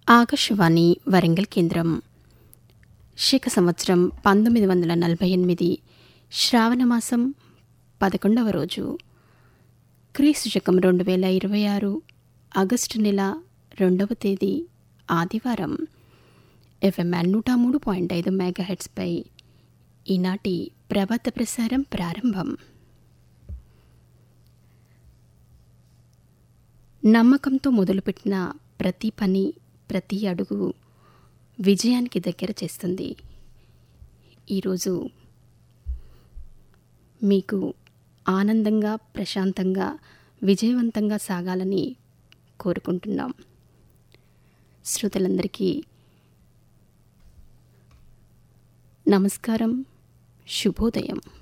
ఆకాశవాణి వరంగల్ కేంద్రం శక సంవత్సరం పంతొమ్మిది వందల నలభై ఎనిమిది శ్రావణమాసం పదకొండవ రోజు క్రీస్తు శకం రెండు వేల ఇరవై ఆరు ఆగస్టు నెల రెండవ తేదీ ఆదివారం ఎఫ్ఎంఎన్ నూట మూడు పాయింట్ ఐదు మెగాహెట్స్పై ఈనాటి ప్రభాత ప్రసారం ప్రారంభం నమ్మకంతో మొదలుపెట్టిన ప్రతి పని ప్రతి అడుగు విజయానికి దగ్గర చేస్తుంది ఈరోజు మీకు ఆనందంగా ప్రశాంతంగా విజయవంతంగా సాగాలని కోరుకుంటున్నాం శ్రోతలందరికీ నమస్కారం శుభోదయం